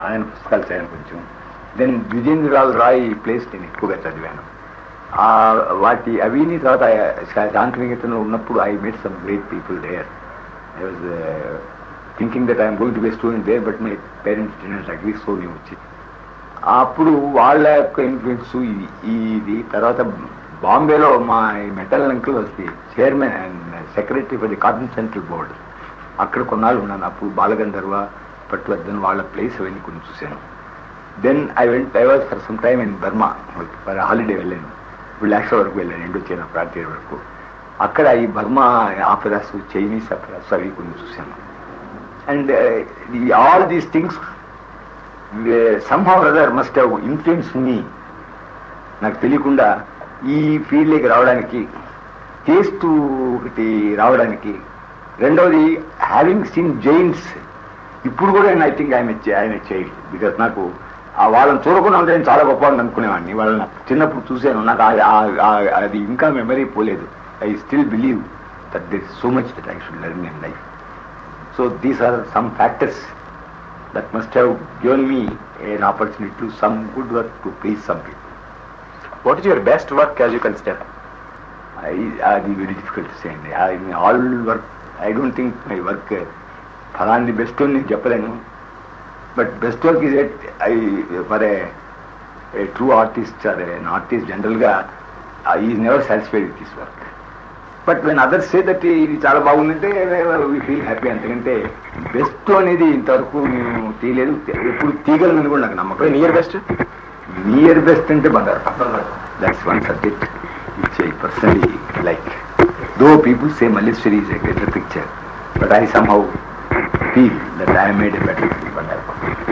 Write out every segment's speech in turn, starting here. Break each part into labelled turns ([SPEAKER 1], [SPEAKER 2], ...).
[SPEAKER 1] ఆయన పుస్తకాలు చదివాను కొంచెం దెన్ విజేంద్రరావు రాయ్ ప్లేస్ నేను ఎక్కువగా చదివాను ఆ వాటి అవిని తర్వాత శాంతినికేతన్లో ఉన్నప్పుడు I met some great people there I was thinking that I'm going to be student there but my parents didn't agree so మేము వచ్చి అప్పుడు వాళ్ళ యొక్క ఇన్ఫ్లుయెన్స్ ఇది తర్వాత బాంబేలో మా మెటల్ అంకుల్ వస్తే chairman and secretary for the cotton central board అక్కడ కొన్నాళ్ళు ఉన్నాను అప్పుడు బాలగంధర్వ పట్టువర్ధన్ వాళ్ళ ప్లేస్ అవన్నీ కొన్ని చూశాను then I went I was for some time in Burma for holiday వెళ్ళాను ఇప్పుడు లాక్స్ వరకు వెళ్ళాను ఎండు వచ్చాను ప్రాంతీయ వరకు అక్కడ ఈ బర్మా ఆపరాస్ చైనీస్ ఆపరాస్ అవి కొన్ని చూశాను and all these things somehow other must have influence me నాకు తెలియకుండా ఈ ఫీల్డ్లోకి రావడానికి టేస్ట్ ఒకటి రావడానికి రెండవది హ్యావింగ్ సీన్ జైన్స్ ఇప్పుడు కూడా ఐ థింక్ ఆయన ఆయన చైల్డ్ బికాస్ నాకు ఆ వాళ్ళని చూడకుండా ఉంటే నేను చాలా గొప్ప అని అనుకునేవాడిని వాళ్ళని చిన్నప్పుడు చూశాను నాకు ఆ- ఆ- ఆ- అది ఇంకా మెమరీ పోలేదు I still believe that this so much that I should learn in life so these are some factors that must have given me an opportunity to some good work to please some people.
[SPEAKER 2] What is your best work as you consider
[SPEAKER 1] I, అది very difficult to say అండి I all work I don't think my work ఫలాంటి best అని నేను చెప్పలేను but best work is at I for a true artist or an artist జనరల్గా is never satisfied with this work but when others say that ఇది చాలా బాగుందంటే we feel happy అంతకంటే best అనేది ఇంతవరకు నేను తీయలేదు ఎప్పుడు తీయగలను కూడా నాకు నమ్మకం
[SPEAKER 2] నియర్ బెస్ట్
[SPEAKER 1] నియర్ బెస్ట్ అంటే Bangaru that's one subject which I personally like though people say Malleswari is a greater picture but I somehow feel that I made a better Bangaru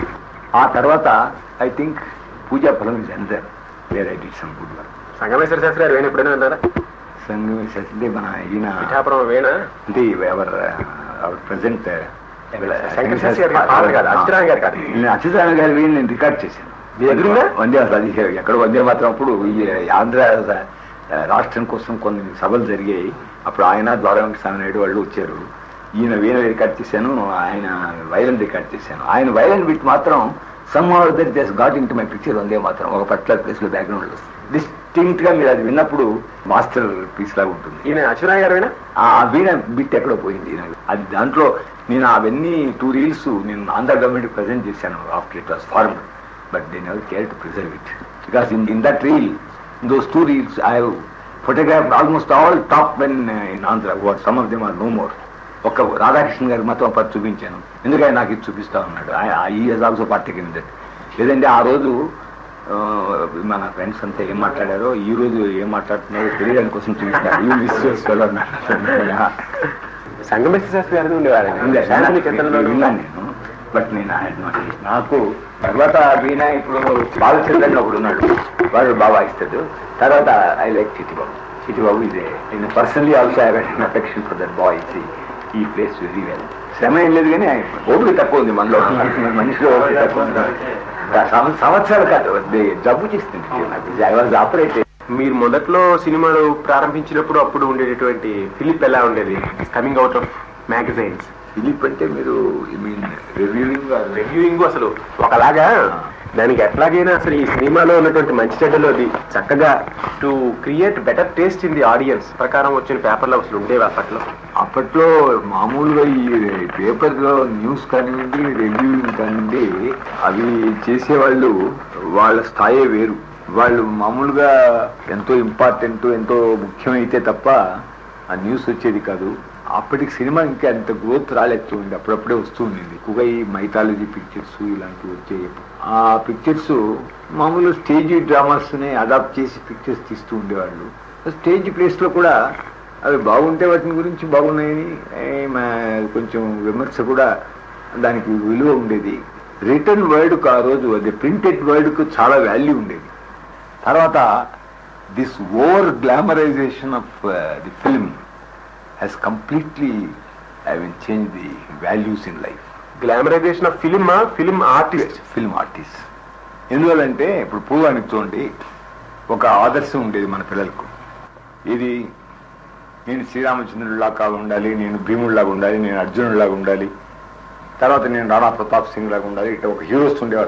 [SPEAKER 1] ఆ తర్వాత I think Pooja Phalam is under where I did some good work
[SPEAKER 2] Sangameswara Sastri garu Venu ఎప్పుడైనా విన్నారా
[SPEAKER 1] సంగమే సత్యదే మన ఈయన
[SPEAKER 2] పిఠాపురం వేణ
[SPEAKER 1] అంటే ever our present
[SPEAKER 2] Shankar Sastri గారి father కాదు, అచ్యుతారాయణ గారు కాదు.
[SPEAKER 1] అచ్యుతారాయణ గారి వీళ్ళు నేను రికార్డ్ చేశాను
[SPEAKER 2] మీ ఎదురుగా?
[SPEAKER 1] వందే అది ఎక్కడ వందే మాత్రం అప్పుడు ఈ ఆంధ్ర ఆ, రాష్ట్రం కోసం కొన్ని సభలు జరిగాయి అప్పుడు ఆయన ద్వారా వెంకటస్వామి నాయుడు వాళ్ళు వచ్చారు ఈయన వీణ రికార్డ్ చేశాను ఆయన వైలన్ రికార్డ్ చేశాను ఆయన వైలన్ బిట్ మాత్రం some that just got in to my picture వందే మాత్రం ఒక పర్టికులర్ ప్లేస్ లో బ్యాక్గ్రౌండ్ లో డిస్టింక్ట్ గా మీరు అది విన్నప్పుడు మాస్టర్ పీస్ లాగా ఉంటుంది
[SPEAKER 2] ఈయన అచ్యుతారాయణ గారు వేణా
[SPEAKER 1] ఆ వీణ బిట్ ఎక్కడో పోయింది నాకు. అది దాంట్లో నేను అవన్నీ టూ రీల్స్ నేను ఆంధ్ర గవర్నమెంట్ ప్రజెంట్ చేశాను after it was form but they never care to preserve it because in in that reel in those two reels I have photograph almost all top men in Andhra what some of them are no more ఒక రాధాకృష్ణ గారికి మాత్రం పది చూపించాను ఎందుకంటే నాకు ఇది చూపిస్తా ఉన్నాడు ఈ హెస్ ఆల్సో పార్టీ కింద లేదంటే ఆ రోజు ఆ, మన ఫ్రెండ్స్ అంతా ఏం మాట్లాడారో ఈ రోజు ఏం మాట్లాడుతున్నారో తెలియడానికి కోసం చూపించారు ఈ మిస్ చేసుకోవాలన్నారు
[SPEAKER 2] సంగమేశ్వర శాస్త్రి గారు ఉండేవారు శాంతినికేతన్లో
[SPEAKER 1] విన్నాను నేను బట్ నేను I had not heard. నాకు తర్వాత వీణ ఇప్పుడు బాలచంద్రన్ ఒకడు ఉన్నాడు వాడు బాగా ఇస్తాడు తర్వాత ఐ లైక్ చిటిబాబు చిటిబాబు ఇదే నేను personally also I have affection for that boy ఈ ప్లేస్ వెరీ వెల్ శ్రమ ఏం లేదు కానీ ఓపిక తక్కువ ఉంది మనలో మనిషిలో ఓపిక తక్కువ ఉంది సం- సంవత్సరాలు కాదు అది జబ్బు చేస్తుంది నాకు ఐ వాజ్ ఆపరేటెడ్
[SPEAKER 2] మీరు మొదట్లో సినిమాలు ప్రారంభించినప్పుడు అప్పుడు ఉండేటటువంటి ఫిలిప్ ఎలా ఉండేది కమింగ్ అవుట్ ఆఫ్ మ్యాగజైన్స్
[SPEAKER 1] ఫిలిప్ అంటే మీరు మీన్ రివ్యూయింగ్
[SPEAKER 2] రివ్యూయింగ్ అసలు ఒకలాగా దానికి ఎట్లాగైనా అసలు ఈ సినిమాలో ఉన్నటువంటి మంచి చెడ్డలు అది చక్కగా to create better taste in the audience ప్రకారం వచ్చిన పేపర్లు అసలు ఉండేవి అప్పట్లో
[SPEAKER 1] అప్పట్లో మామూలుగా ఈ పేపర్లో న్యూస్ కానివ్వండి రివ్యూయింగ్ కానివ్వండి అవి చేసేవాళ్ళు వాళ్ళ స్థాయే వేరు వాళ్ళు మామూలుగా ఎంతో ఇంపార్టెంట్ ఎంతో ముఖ్యమైతే తప్ప ఆ న్యూస్ వచ్చేది కాదు అప్పటికి సినిమా ఇంకా అంత గ్రోత్ రాలేస్తుంది అప్పుడప్పుడే వస్తూ ఉండింది ఎక్కువగా ఈ మైథాలజీ పిక్చర్స్ ఇలాంటివి వచ్చాయి ఆ పిక్చర్స్ మామూలు స్టేజ్ డ్రామాస్ని అడాప్ట్ చేసి పిక్చర్స్ తీస్తూ ఉండేవాళ్ళు స్టేజ్ ప్లేస్లో కూడా అవి బాగుంటే వాటిని గురించి బాగున్నాయని ఏ, మా- కొంచెం విమర్శ కూడా దానికి విలువ ఉండేది రిటర్న్ వర్డ్కు ఆ రోజు అది ప్రింటెడ్ వర్డ్కు చాలా వాల్యూ ఉండేది తర్వాత this over glamorization of the film has completely I mean change the values in life
[SPEAKER 2] glamorization of film film artist
[SPEAKER 1] film artist ఎందువల్లంటే ఇప్పుడు పూర్వానికి చూడండి ఒక ఆదర్శం ఉండేది మన పిల్లలకు ఇది నేను శ్రీరామచంద్రుడిలాగా ఉండాలి నేను భీముడిలాగా ఉండాలి నేను అర్జునుడిలాగా ఉండాలి తర్వాత నేను రాణా ప్రతాప్ సింగ్ లాగా ఉండాలి ఇట్లా ఒక హీరోస్ ఉండేవారు